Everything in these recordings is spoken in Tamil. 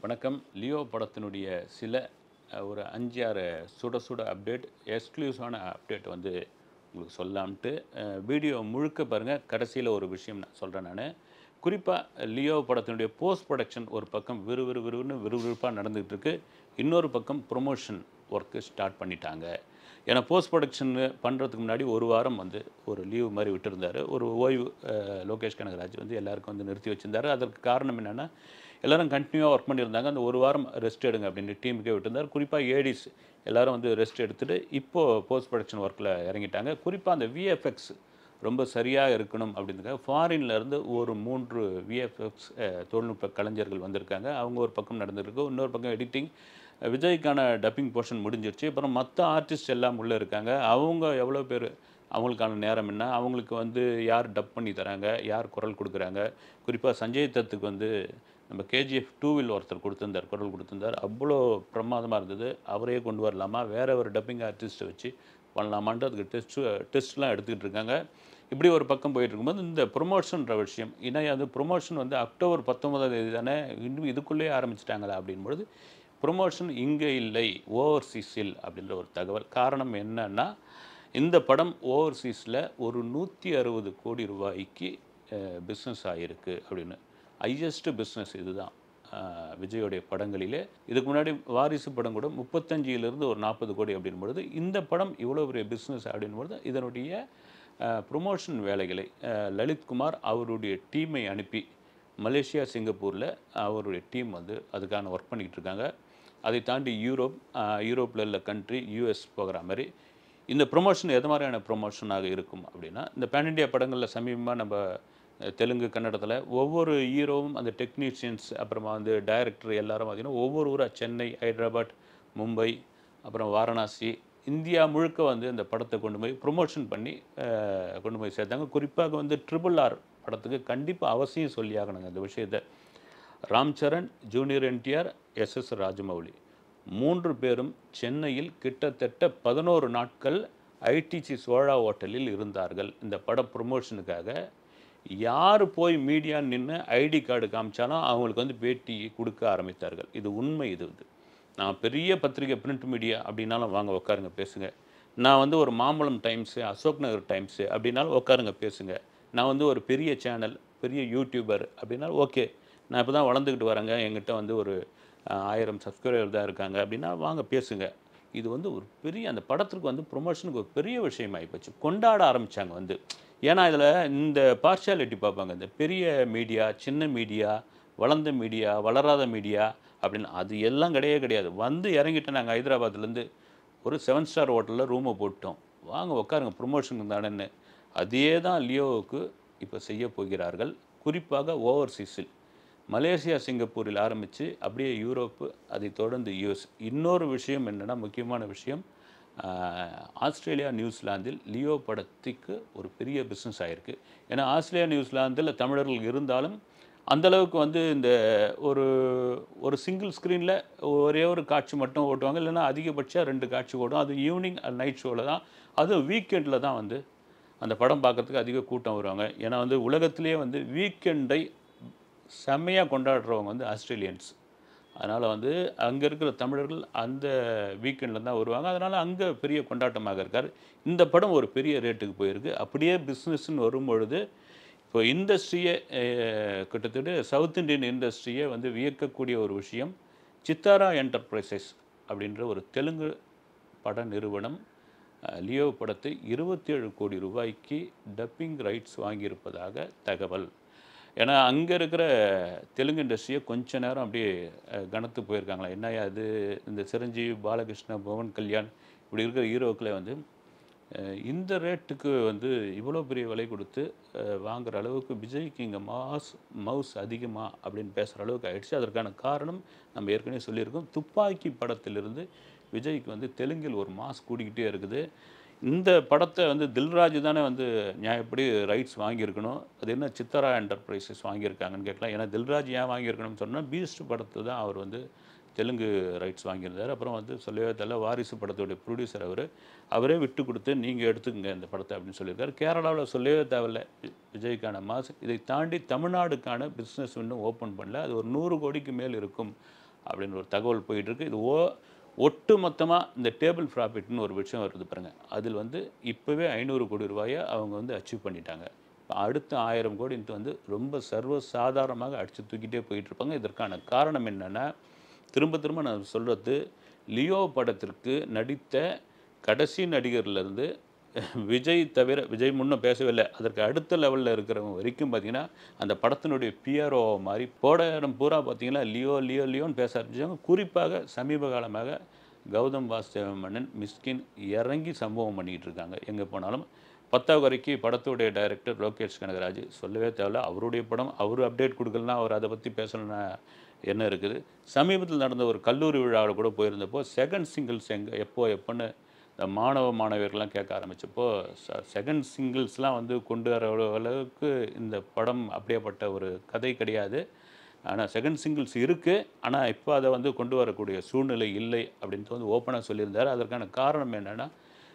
வணக்கம் லியோ படத்தினுடைய சில அஹ், ஒரு அஞ்சு ஆறு சுட சுட அப்டேட் எக்ஸ்க்ளூசிவான அப்டேட் வந்து உங்களுக்கு சொல்லலாம்ட்டு அஹ், வீடியோ முழுக்க பாருங்கள் கடைசியில் ஒரு விஷயம் நான் சொல்கிறேன் நான் குறிப்பாக லியோ படத்தினுடைய போஸ்ட் ப்ரொடக்ஷன் ஒரு பக்கம் விறுவிறு விறுவிறுன்னு விறுவிறுப்பாக நடந்துகிட்டு இருக்கு இன்னொரு பக்கம் ப்ரொமோஷன் ஒர்க்கு ஸ்டார்ட் பண்ணிட்டாங்க ஏன்னா போஸ்ட் ப்ரொடக்ஷன் பண்ணுறதுக்கு முன்னாடி ஒரு வாரம் வந்து ஒரு லீவ் மாதிரி விட்டுருந்தாரு ஒரு ஓய்வு அஹ், லோகேஷ் கனகராஜ் வந்து எல்லாருக்கும் வந்து நிறுத்தி வச்சிருந்தாரு அதற்கு காரணம் என்னென்னா எல்லாரும் கண்டினியூவாக ஒர்க் பண்ணியிருந்தாங்க அந்த ஒரு வாரம் ரெஸ்ட் எடுங்க அப்படின்னு டீமுக்கே விட்டுருந்தார் குறிப்பாக ஏடிஸ் எல்லாரும் வந்து ரெஸ்ட் எடுத்துட்டு இப்போது போஸ்ட் ப்ரொடக்ஷன் ஒர்க்கில் இறங்கிட்டாங்க குறிப்பாக அந்த விஎஃப்எக்ஸ் ரொம்ப சரியாக இருக்கணும் அப்படின்றதுக்காக ஃபாரின்ல இருந்து ஒரு மூன்று விஎஃப்எக்ஸ் தொழில்நுட்ப கலைஞர்கள் வந்திருக்காங்க அவங்க ஒரு பக்கம் நடந்திருக்கு இன்னொரு பக்கம் எடிட்டிங் விஜய்க்கான டப்பிங் போர்ஷன் முடிஞ்சிருச்சு அப்புறம் மற்ற ஆர்டிஸ்ட் எல்லாம் உள்ளே இருக்காங்க அவங்க எவ்வளோ பேர் அவங்களுக்கான நேரம் என்ன அவங்களுக்கு வந்து யார் டப் பண்ணி தராங்க யார் குரல் கொடுக்குறாங்க குறிப்பாக சஞ்சய் தத்துக்கு வந்து நம்ம கேஜிஎஃப் டூவில் ஒருத்தர் கொடுத்திருந்தார் குரல் கொடுத்திருந்தார் அவ்வளோ பிரமாதமாக இருந்தது அவரையே கொண்டு வரலாமா வேற ஒரு டப்பிங் ஆர்டிஸ்ட்டை வச்சு பண்ணலாமான்ட்டு அதுக்கு டெஸ்ட் டெஸ்ட்லாம் எடுத்துக்கிட்டு இருக்காங்க இப்படி ஒரு பக்கம் போயிட்டு இருக்கும்போது இந்த ப்ரொமோஷன்ற விஷயம் ஏன்னா அது ப்ரொமோஷன் வந்து அக்டோபர் பத்தொன்பதாம் தேதி தானே இன்னும் இதுக்குள்ளேயே ஆரம்பிச்சிட்டாங்களா அப்படின்பொழுது ப்ரொமோஷன் இங்கே இல்லை ஓவர்சீஸில் அப்படின்ற ஒரு தகவல் காரணம் என்னன்னா இந்த படம் ஓவர்சீஸில் ஒரு நூற்றி அறுபது கோடி ரூபாய்க்கு பிஸ்னஸ் ஆகிருக்கு அப்படின்னு ஹையஸ்ட் பிஸ்னஸ் இதுதான் அஹ், விஜயோடைய படங்களிலே இதுக்கு முன்னாடி வாரிசு படம் கூட முப்பத்தஞ்சிலிருந்து ஒரு நாற்பது கோடி அப்படின் பொழுது இந்த படம் இவ்வளோ பெரிய பிஸ்னஸ் அப்படின் பொழுது இதனுடைய ப்ரொமோஷன் வேலைகளை அஹ், லலித்குமார் அவருடைய டீமை அனுப்பி மலேசியா சிங்கப்பூரில் அவருடைய டீம் வந்து அதுக்கான ஒர்க் பண்ணிக்கிட்டு இருக்காங்க அதை தாண்டி யூரோப் அஹ், யூரோப்பில் உள்ள கண்ட்ரி யூஎஸ் போகிற மாதிரி இந்த ப்ரொமோஷன் எது மாதிரியான ப்ரொமோஷனாக இருக்கும் அப்படின்னா இந்த பேன் இண்டியா படங்களில் சமீபமாக நம்ம அஹ், தெலுங்கு கன்னடத்தில் ஒவ்வொரு ஹீரோவும் அந்த டெக்னீஷியன்ஸ் அப்புறமா வந்து டைரக்டர் எல்லாரும் பார்த்தீங்கன்னா ஒவ்வொரு ஊராக சென்னை ஹைதராபாத் மும்பை அப்புறம் வாரணாசி இந்தியா முழுக்க வந்து இந்த படத்தை கொண்டு போய் ப்ரொமோஷன் பண்ணி அஹ், கொண்டு போய் சேர்த்தாங்க குறிப்பாக வந்து ட்ரிபிள் ஆர் படத்துக்கு கண்டிப்பாக அவசியம் சொல்லியாகணுங்க இந்த விஷயத்தை Ram Charan junior NTR S S Rajamouli மூன்று பேரும் சென்னையில் கிட்டத்தட்ட பதினோரு நாட்கள் ஐடிசி சோழா ஹோட்டலில் இருந்தார்கள் இந்த பட ப்ரொமோஷனுக்காக யார் போய் மீடியா நின்று ஐடி கார்டு காமிச்சாலும் அவங்களுக்கு வந்து பேட்டி கொடுக்க ஆரம்பித்தார்கள் இது உண்மை இது இது நான் பெரிய பத்திரிகை பிரிண்ட் மீடியா அப்படின்னாலும் வாங்க உட்காருங்க பேசுங்க நான் வந்து ஒரு மாம்பழம் டைம்ஸு அசோக் நகர் டைம்ஸு அப்படின்னாலும் உட்காருங்க பேசுங்க நான் வந்து ஒரு பெரிய சேனல் பெரிய யூடியூபர் அப்படின்னாலும் ஓகே நான் இப்போ தான் வளர்ந்துக்கிட்டு வரேங்க என்கிட்ட வந்து ஒரு அஹ், ஆயிரம் சப்ஸ்கிரைபர் தான் இருக்காங்க அப்படின்னா வாங்க பேசுங்க இது வந்து ஒரு பெரிய அந்த படத்துக்கு வந்து ப்ரொமோஷனுக்கு ஒரு பெரிய விஷயமாகி போச்சு கொண்டாட ஆரம்பித்தாங்க வந்து ஏன்னா இதில் இந்த பார்ஷியாலிட்டி பார்ப்பாங்க இந்த பெரிய மீடியா சின்ன மீடியா வளர்ந்த மீடியா வளராத மீடியா அப்படின்னு அது எல்லாம் கிடையவே கிடையாது வந்து இறங்கிட்டு நாங்கள் ஹைதராபாத்லேருந்து ஒரு செவன் ஸ்டார் ஹோட்டலில் ரூமை போட்டோம் வாங்க உட்காருங்க ப்ரொமோஷனுக்கு தானேன்னு அதே தான் லியோவுக்கு இப்போ செய்ய போகிறார்கள் குறிப்பாக ஓவர்சீஸில் மலேசியா சிங்கப்பூரில் ஆரம்பித்து அப்படியே யூரோப்பு அதை தொடர்ந்து யூஎஸ் இன்னொரு விஷயம் என்னென்னா முக்கியமான விஷயம் ஆஹ், ஆஸ்திரேலியா நியூசிலாந்தில் லியோ படத்துக்கு ஒரு பெரிய பிஸ்னஸ் ஆயிருக்கு ஏன்னா ஆஸ்திரேலியா நியூசிலாந்தில் தமிழர்கள் இருந்தாலும் அந்த அளவுக்கு வந்து இந்த ஒரு ஒரு சிங்கிள் ஸ்க்ரீனில் ஒரே ஒரு காட்சி மட்டும் ஓட்டுவாங்க இல்லைன்னா அதிகபட்சம் ரெண்டு காட்சி ஓடும் அது ஈவினிங் நைட் ஷோவில் தான் அதுவும் வீக்கெண்டில் தான் வந்து அந்த படம் பார்க்கறதுக்கு அதிக கூட்டம் வருவாங்க ஏன்னா வந்து உலகத்திலேயே வந்து வீக்கெண்டை செம்மையாக கொண்டாடுறவங்க வந்து ஆஸ்திரேலியன்ஸ் அதனால் வந்து அங்கே இருக்கிற தமிழர்கள் அந்த வீக்கெண்டில் தான் வருவாங்க அதனால் அங்கே பெரிய கொண்டாட்டமாக இருக்கார் இந்த படம் ஒரு பெரிய ரேட்டுக்கு போயிருக்கு அப்படியே பிஸ்னஸ்ன்னு வரும் பொழுது இப்போ இண்டஸ்ட்ரியை கிட்டத்தட்ட சவுத் இந்தியன் இண்டஸ்ட்ரியை வந்து வியக்கக்கூடிய ஒரு விஷயம் சித்தாரா என்டர்பிரைசஸ் அப்படின்ற ஒரு தெலுங்கு பட நிறுவனம் அஹ், லியோ படத்தை இருபத்தேழு கோடி ரூபாய்க்கு டப்பிங் ரைட்ஸ் வாங்கியிருப்பதாக தகவல் ஏன்னா அங்கே இருக்கிற தெலுங்கு இண்டஸ்ட்ரியை கொஞ்ச நேரம் அப்படியே அஹ், கனத்து போயிருக்காங்களா என்னையா இது இந்த சிரஞ்சீவி பாலகிருஷ்ண பவன் கல்யாண் இப்படி இருக்கிற ஹீரோக்களை வந்து அஹ், இந்த ரேட்டுக்கு வந்து இவ்வளோ பெரிய விலை கொடுத்து அஹ், வாங்குற அளவுக்கு விஜய்க்கு இங்கே மாஸ் மவுஸ் அதிகமாக அப்படின்னு பேசுகிற அளவுக்கு ஆயிடுச்சு அதற்கான காரணம் நம்ம ஏற்கனவே சொல்லியிருக்கோம் துப்பாக்கி படத்திலிருந்து விஜய்க்கு வந்து தெலுங்கில் ஒரு மாஸ் கூடிக்கிட்டே இருக்குது இந்த படத்தை வந்து தில்ராஜ் தானே வந்து நியாயப்படி ரைட்ஸ் வாங்கியிருக்கணும் அது என்ன சித்தரா என்டர்பிரைசஸ் வாங்கியிருக்காங்கன்னு கேட்கலாம் ஏன்னா தில்ராஜ் ஏன் வாங்கியிருக்கணும்னு சொன்னால் பீஸ்ட் படத்தை தான் அவர் வந்து தெலுங்கு ரைட்ஸ் வாங்கியிருந்தார் அப்புறம் வந்து சொல்லவே தெரியல வாரிசு படத்துடைய ப்ரொடியூசர் அவர் அவரே விட்டு கொடுத்து நீங்கள் எடுத்துக்கங்க இந்த படத்தை அப்படின்னு சொல்லியிருக்காரு கேரளாவில் சொல்லவே தேவையில்ல வி- விஜய்க்கான மாஸ் இதை தாண்டி தமிழ்நாடுக்கான பிஸ்னஸ் இன்னும் ஓப்பன் பண்ணல அது ஒரு நூறு கோடிக்கு மேல் இருக்கும் அப்படின்னு ஒரு தகவல் போயிட்டு இருக்கு இது ஓ ஒட்டு மொத்தமாக இந்த டேபிள் ப்ராஃபிட்னு ஒரு விஷயம் வருது பாருங்க அதில் வந்து இப்போவே ஐநூறு கோடி ரூபாயை அவங்க வந்து அச்சீவ் பண்ணிட்டாங்க இப்ப அடுத்த ஆயிரம் கோடின்ட்டு வந்து ரொம்ப சர்வ சாதாரணமாக அடித்து தூக்கிட்டே போயிட்டு இருப்பாங்க இதற்கான காரணம் என்னென்னா திரும்ப திரும்ப நான் சொல்கிறது லியோ படத்திற்கு நடித்த கடைசி நடிகர்லேருந்து விஜய் தவிர விஜய் முன்னும் பேசவே இல்லை அதற்கு அடுத்த லெவலில் இருக்கிறவங்க வரைக்கும் பார்த்தீங்கன்னா அந்த படத்தினுடைய பிஆர்ஓ மாதிரி போட இடம் பூரா பார்த்தீங்கன்னா லியோ லியோ லியோன்னு பேச ஆரம்பிச்சாங்க குறிப்பாக சமீப காலமாக கௌதம் வாசுதேவ மன்னன் மிஸ்கின் இறங்கி சம்பவம் பண்ணிக்கிட்டு இருக்காங்க எங்கே போனாலும் பத்தாவது வரைக்கும் படத்துடைய டைரக்டர் லோகேஷ் கனகராஜ் சொல்லவே தேவையில்ல அவருடைய படம் அவர் அப்டேட் கொடுக்கலனா அவர் அதை பற்றி பேசணும்னா என்ன இருக்குது சமீபத்தில் நடந்த ஒரு கல்லூரி விழாவில் கூட போயிருந்தப்போ செகண்ட் சிங்கிள்ஸ் எங்கே எப்போ எப்போன்னு இந்த மாணவ மாணவியர்கள்லாம் கேட்க ஆரம்பிச்சப்போ செகண்ட் சிங்கிள்ஸ்லாம் வந்து கொண்டு வர அளவுக்கு இந்த படம் அப்படியேப்பட்ட ஒரு கதை கிடையாது ஆனால் செகண்ட் சிங்கிள்ஸ் இருக்குது ஆனால் இப்போ அதை வந்து கொண்டு வரக்கூடிய சூழ்நிலை இல்லை அப்படின்ட்டு வந்து ஓப்பனாக சொல்லியிருந்தார் அதற்கான காரணம் என்னென்னா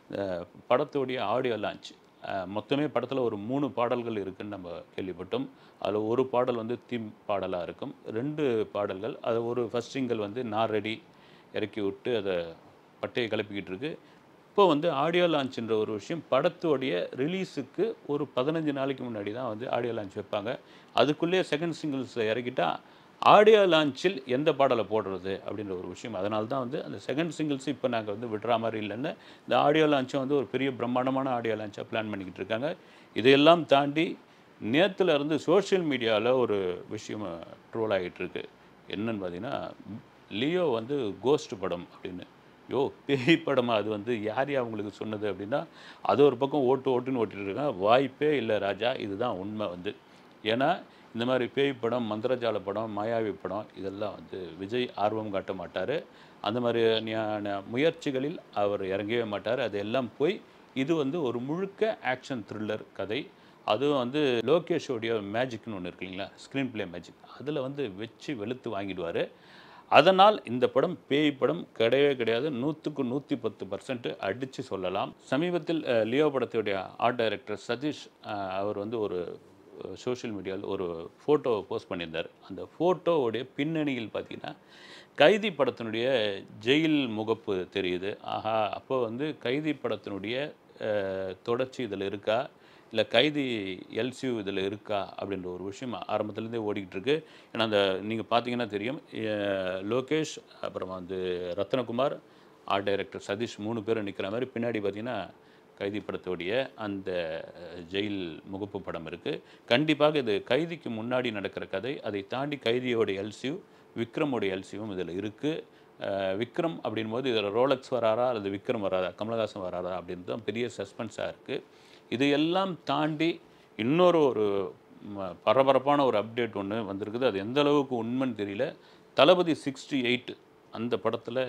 படத்துடைய ஆடியோ லான்ச் மொத்தமே படத்தில் ஒரு மூணு பாடல்கள் இருக்குன்னு நம்ம கேள்விப்பட்டோம் அதில் ஒரு பாடல் வந்து தீம் பாடலாக இருக்கும் ரெண்டு பாடல்கள் அது ஒரு ஃபஸ்ட் சிங்கிள் வந்து நான் ரெடி இறக்கி விட்டு அதை பட்டையை கிளப்பிக்கிட்டு இருக்கு இப்போ வந்து ஆடியோ லான்ச்ன்ற ஒரு விஷயம் படத்தோடைய ரிலீஸுக்கு ஒரு பதினஞ்சு நாளைக்கு முன்னாடி தான் வந்து ஆடியோ லான்ச் வைப்பாங்க அதுக்குள்ளேயே செகண்ட் சிங்கிள்ஸ் இறக்கிட்டா ஆடியோ லான்ச்சில் எந்த பாடலை போடுறது அப்படின்ற ஒரு விஷயம் அதனால தான் வந்து அந்த செகண்ட் சிங்கிள்ஸ் இப்போ நாங்கள் வந்து விடுற மாதிரி இல்லைன்னு இந்த ஆடியோ லான்ச்சும் வந்து ஒரு பெரிய பிரம்மாண்டமான ஆடியோ லான்ச்சாக பிளான் பண்ணிக்கிட்டு இருக்காங்க இதையெல்லாம் தாண்டி நேத்துல இருந்து சோஷியல் மீடியாவில் ஒரு விஷயம் ட்ரோல் ஆகிட்டு இருக்கு என்னன்னு பார்த்தீங்கன்னா லியோ வந்து கோஸ்ட் படம் அப்படின்னு யோ பேய் படமா அது வந்து யார் யா உங்களுக்கு சொன்னது அப்படின்னா அது ஒரு பக்கம் ஓட்டு ஓட்டுன்னு ஓட்டிட்டு இருக்காங்க வாய்ப்பே இல்லை ராஜா இதுதான் உண்மை வந்து ஏன்னா இந்த மாதிரி பேய் படம் மந்திரஜால படம் மாயாவி படம் இதெல்லாம் வந்து விஜய் ஆர்வம் காட்ட மாட்டார் அந்த மாதிரியான முயற்சிகளில் அவர் இறங்கவே மாட்டார் அதெல்லாம் போய் இது வந்து ஒரு முழுக்க ஆக்ஷன் த்ரில்லர் கதை அதுவும் வந்து லோகேஷோடைய மேஜிக்னு ஒன்று இருக்கு இல்லைங்களா ஸ்க்ரீன் ப்ளே மேஜிக் அதில் வந்து வச்சு வெளுத்து வாங்கிடுவார் அதனால் இந்த படம் பேய் படம் கிடையவே கிடையாது நூற்றுக்கு நூற்றி பத்து பர்சன்ட் அடித்து சொல்லலாம் சமீபத்தில் அஹ், லியோ படத்துடைய ஆர்ட் டைரக்டர் சதீஷ் அஹ், அவர் வந்து ஒரு சோஷியல் மீடியாவில் ஒரு ஃபோட்டோவை போஸ்ட் பண்ணியிருந்தார் அந்த ஃபோட்டோவுடைய பின்னணியில் பார்த்தீங்கன்னா கைதி படத்தினுடைய ஜெயில் முகப்பு தெரியுது ஆஹா அப்போ வந்து கைதி படத்தினுடைய அஹ், தொடர்ச்சி இதில் இருக்கா இல்லை கைதி எல்சியூ இதில் இருக்கா அப்படின்ற ஒரு விஷயம் ஆரம்பத்துலேருந்தே ஓடிக்கிட்டு இருக்கு ஏன்னா அந்த நீங்கள் பார்த்தீங்கன்னா தெரியும் அஹ், லோகேஷ் அப்புறமா வந்து ரத்னகுமார் ஆர்ட் டைரக்டர் சதீஷ் மூணு பேரும் நிற்கிற மாதிரி பின்னாடி பார்த்தீங்கன்னா கைதி படத்துடைய அந்த அஹ், ஜெயில் முகப்பு படம் இருக்குது கண்டிப்பாக இது கைதிக்கு முன்னாடி நடக்கிற கதை அதை தாண்டி கைதியோட எல்சியூ விக்ரமோட எல்சியும் இதில் இருக்குது விக்ரம் அப்படின்போது இதில் ரோலக்ஸ் வராரா அல்லது விக்ரம் வராரா கமலஹாசன் வராரா அப்படின்றது தான் பெரிய சஸ்பென்ஸாக இருக்குது இதையெல்லாம் தாண்டி இன்னொரு ஒரு ம, பரபரப்பான ஒரு அப்டேட் ஒன்று வந்திருக்குது அது எந்த அளவுக்கு உண்மைன்னு தெரியல தளபதி சிக்ஸ்டி எயிட் அந்த படத்தில்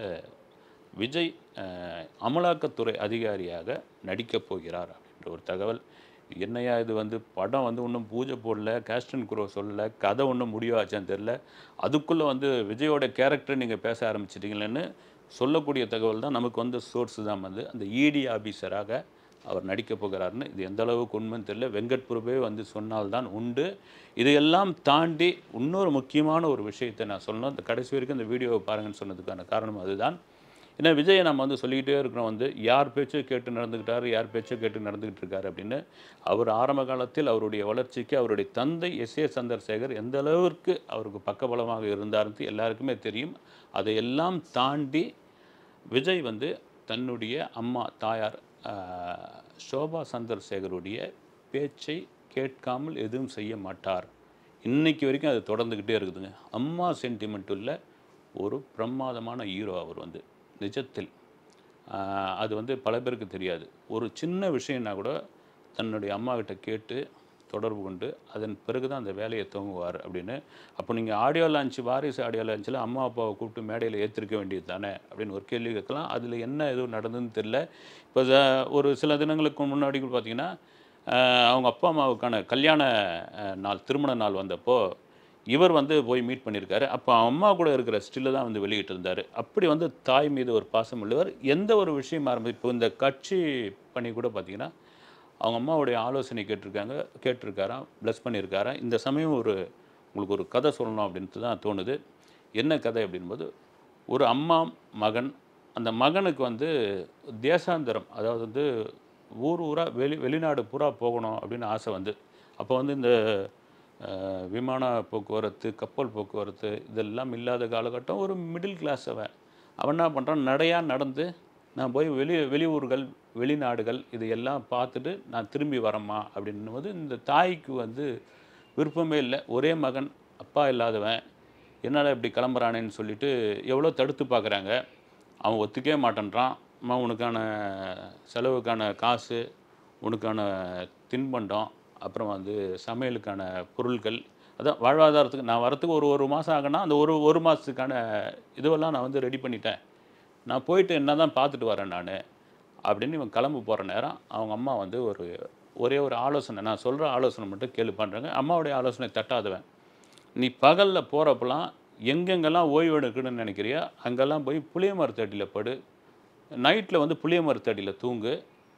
விஜய் அஹ், அமலாக்கத்துறை அதிகாரியாக நடிக்கப் போகிறார் அப்படின்ற ஒரு தகவல் என்னையா இது வந்து படம் வந்து இன்னும் பூஜை போடல கேஸ்டன் குரோ சொல்லல கதை ஒன்றும் முடிவாச்சான்னு தெரில அதுக்குள்ளே வந்து விஜயோட கேரக்டர் நீங்கள் பேச ஆரம்பிச்சிட்டீங்களேன்னு சொல்லக்கூடிய தகவல் தான் நமக்கு வந்து சோர்ஸ் தான் வந்து அந்த இடி ஆபீசராக அவர் நடிக்கப் போகிறாருன்னு இது எந்த அளவுக்கு உண்மைன்னு தெரியல வெங்கட் பிரபே வந்து சொன்னால்தான் உண்டு இதையெல்லாம் தாண்டி இன்னொரு முக்கியமான ஒரு விஷயத்தை நான் சொல்லணும் இந்த கடைசி வரைக்கும் இந்த வீடியோவை பாருங்கன்னு சொன்னதுக்கான காரணம் அதுதான் ஏன்னா விஜயை நம்ம வந்து சொல்லிக்கிட்டே இருக்கிறோம் வந்து யார் பேச்சோ கேட்டு நடந்துக்கிட்டாரு யார் பேச்சோ கேட்டு நடந்துக்கிட்டு இருக்காரு அப்படின்னு அவர் ஆரம்ப காலத்தில் அவருடைய வளர்ச்சிக்கு அவருடைய தந்தை எஸ் ஏ சந்திரசேகர் எந்த அளவிற்கு அவருக்கு பக்கபலமாக இருந்தார்னு எல்லாருக்குமே தெரியும் அதையெல்லாம் தாண்டி விஜய் வந்து தன்னுடைய அம்மா தாயார் ஆஹ், சோபா சந்திரசேகருடைய பேச்சை கேட்காமல் எதுவும் செய்ய மாட்டார் இன்னைக்கு வரைக்கும் அது தொடர்ந்துக்கிட்டே இருக்குதுங்க அம்மா சென்டிமெண்ட் உள்ள ஒரு பிரமாதமான ஹீரோ அவர் வந்து நிஜத்தில் ஆஹ், அது வந்து பல பேருக்கு தெரியாது ஒரு சின்ன விஷயம்னா கூட தன்னுடைய அம்மா கிட்ட கேட்டு தொடர்பு கொண்டு அதன் பிறகு தான் அந்த வேலையை துவங்குவார் அப்படின்னு அப்போ நீங்கள் ஆடியோ லான்ச் வாரிசு ஆடியோ லான்ச்சில் அம்மா அப்பாவை கூப்பிட்டு மேடையில் ஏற்றிருக்க வேண்டியது தானே அப்படின்னு ஒரு கேள்வி கேட்கலாம் அதில் என்ன எதுவும் நடந்ததுன்னு தெரில இப்போ ச- ஒரு சில தினங்களுக்கு முன்னாடி கூட பார்த்தீங்கன்னா ஆஹ், அவங்க அப்பா அம்மாவுக்கான கல்யாண ஆஹ், நாள் திருமண நாள் வந்தப்போ இவர் வந்து போய் மீட் பண்ணியிருக்காரு அப்போ அம்மா கூட இருக்கிற ஸ்டில்லை தான் வந்து வெளியிட்டு இருந்தார் அப்படி வந்து தாய் மீது ஒரு பாசம் உள்ளவர் எந்த ஒரு விஷயம் ஆரம்பி இப்போ இந்த கட்சி பணி கூட பார்த்தீங்கன்னா அவங்க அம்மாவுடைய ஆலோசனை கேட்டிருக்காங்க கேட்டிருக்காராம் ப்ளஸ் பண்ணியிருக்காராம் இந்த சமயம் ஒரு உங்களுக்கு ஒரு கதை சொல்லணும் அப்படின்ட்டு தான் தோணுது என்ன கதை அப்படின்போது ஒரு அம்மா மகன் அந்த மகனுக்கு வந்து தேசாந்தரம் அதாவது வந்து ஊர் ஊராக வெளி வெளிநாடு பூரா போகணும் அப்படின்னு ஆசை வந்து அப்போ வந்து இந்த அஹ், விமான போக்குவரத்து கப்பல் போக்குவரத்து இதெல்லாம் இல்லாத காலகட்டம் ஒரு மிடில் கிளாஸ் அவன் அவன் என்ன பண்ணுறான் நடையாக நடந்து நான் போய் வெளி வெளியூர்கள் வெளிநாடுகள் இது எல்லாம் பார்த்துட்டு நான் திரும்பி வரேம்மா அப்படின்னும்போது இந்த தாய்க்கு வந்து விருப்பமே இல்லை ஒரே மகன் அப்பா இல்லாதவன் என்னடா இப்படி கிளம்புறானேன்னு சொல்லிட்டு எவ்வளோ தடுத்து பார்க்குறாங்க அவன் ஒத்துக்கவே மாட்டேன்றான் அம்மா உனக்கான செலவுக்கான காசு உனக்கான தின்பண்டம் அப்புறம் வந்து சமையலுக்கான பொருட்கள் அதான் வாழ்வாதாரத்துக்கு நான் வரத்துக்கு ஒரு ஒரு மாதம் ஆகுனா அந்த ஒரு ஒரு மாதத்துக்கான இதுவெல்லாம் நான் வந்து ரெடி பண்ணிட்டேன் நான் போயிட்டு என்ன தான் பார்த்துட்டு வரேன் நான் அப்படின்னு இவன் கிளம்பு போகிற நேரம் அவங்க அம்மா வந்து ஒரு ஒரே ஒரு ஆலோசனை நான் சொல்கிற ஆலோசனை மட்டும் கேள்வி பண்ணுறாங்க அம்மாவுடைய ஆலோசனை தட்டாதவன் நீ பகலில் போகிறப்பெல்லாம் எங்கெங்கெல்லாம் ஓய்வு எடுக்கணும்னு நினைக்கிறியோ அங்கெல்லாம் போய் புளிய மரத்தடியில் படு நைட்டில் வந்து புளிய மரத்தடியில் தூங்கு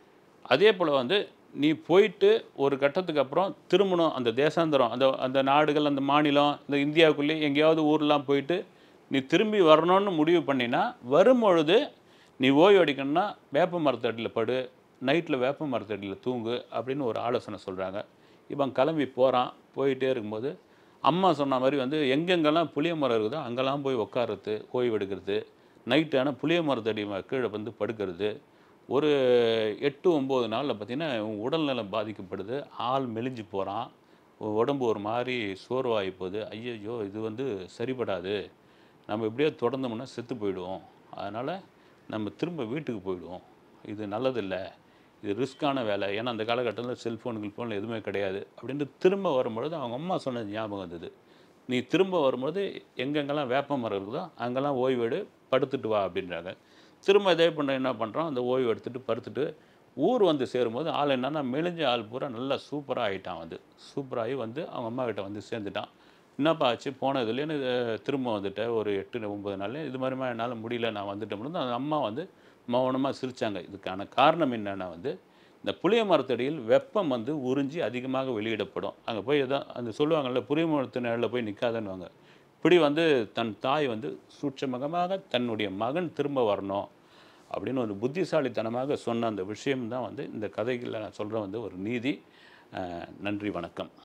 அதே போல் வந்து நீ போயிட்டு ஒரு கட்டத்துக்கு அப்புறம் திரும்பணும் அந்த தேசாந்தரம் அந்த அந்த நாடுகள் அந்த மாநிலம் இந்த இந்தியாவுக்குள்ளே எங்கேயாவது ஊர்லாம் போயிட்டு நீ திரும்பி வரணும்னு முடிவு பண்ணினா வரும்பொழுது நீ ஓய்வு அடிக்கணும்னா வேப்ப மரத்தடியில் படு நைட்டில் வேப்ப மரத்தடியில் தூங்கு அப்படின்னு ஒரு ஆலோசனை சொல்கிறாங்க இவன் கிளம்பி போகிறான் போயிட்டே இருக்கும்போது அம்மா சொன்ன மாதிரி வந்து எங்கெங்கெல்லாம் புளிய மரம் இருக்குதோ அங்கெல்லாம் போய் உட்காருறது ஓய்வு எடுக்கிறது நைட்டு ஆனால் புளிய மரத்தடி ம- கீழே வந்து படுக்கிறது ஒரு எட்டு ஒம்பது நாளில் பார்த்தீங்கன்னா இவன் உடல்நலம் பாதிக்கப்படுது ஆள் மெலிஞ்சு போகிறான் உடம்பு ஒரு மாதிரி சோர்வாகி போகுது ஐயையோ இது வந்து சரிப்படாது நம்ம இப்படியே தொடர்ந்தோம்னா செத்து போயிடுவோம் அதனால் நம்ம திரும்ப வீட்டுக்கு போயிடுவோம் இது நல்லதில்லை இது ரிஸ்க்கான வேலை ஏன்னா அந்த காலகட்டத்தில் செல்ஃபோன் கில்ஃபோன் எதுவுமே கிடையாது அப்படின்ட்டு திரும்ப வரும்பொழுது அவங்க அம்மா சொன்னது ஞாபகம் வந்தது நீ திரும்ப வரும்போது எங்கெங்கெல்லாம் வேப்ப மரம் இருக்குதோ அங்கெல்லாம் ஓய்வெடு படுத்துட்டு வா அப்படின்றாங்க திரும்ப இதே பண்ண என்ன பண்ணுறோம் அந்த ஓய்வு எடுத்துட்டு படுத்துட்டு ஊர் வந்து சேரும்போது ஆள் என்னன்னா மெலிஞ்ச ஆள் பூரா நல்லா சூப்பராக ஆகிட்டான் வந்து சூப்பராகி வந்து அவங்க அம்மா கிட்ட வந்து சேர்ந்துட்டான் என்னப்பா ஆச்சு போனதுலேன்னு திரும்ப வந்துட்டேன் ஒரு எட்டு ஒம்பது நாள் இது மாதிரிமா என்னால் முடியல நான் வந்துட்டேன் அந்த அம்மா வந்து மௌனமாக சிரித்தாங்க இதுக்கான காரணம் என்னன்னா வந்து இந்த புளிய மரத்தடியில் வெப்பம் வந்து உறிஞ்சி அதிகமாக வெளியிடப்படும் அங்கே போய் எதாவது அந்த சொல்லுவாங்கல்ல புளிய மரத்து நிழலில் போய் நிற்காதன்னுவாங்க இப்படி வந்து தன் தாய் வந்து சூட்சமகமாக தன்னுடைய மகன் திரும்ப வரணும் அப்படின்னு ஒரு புத்திசாலித்தனமாக சொன்ன அந்த விஷயம்தான் வந்து இந்த கதைகளில் நான் சொல்கிற வந்து ஒரு நீதி அஹ், நன்றி வணக்கம்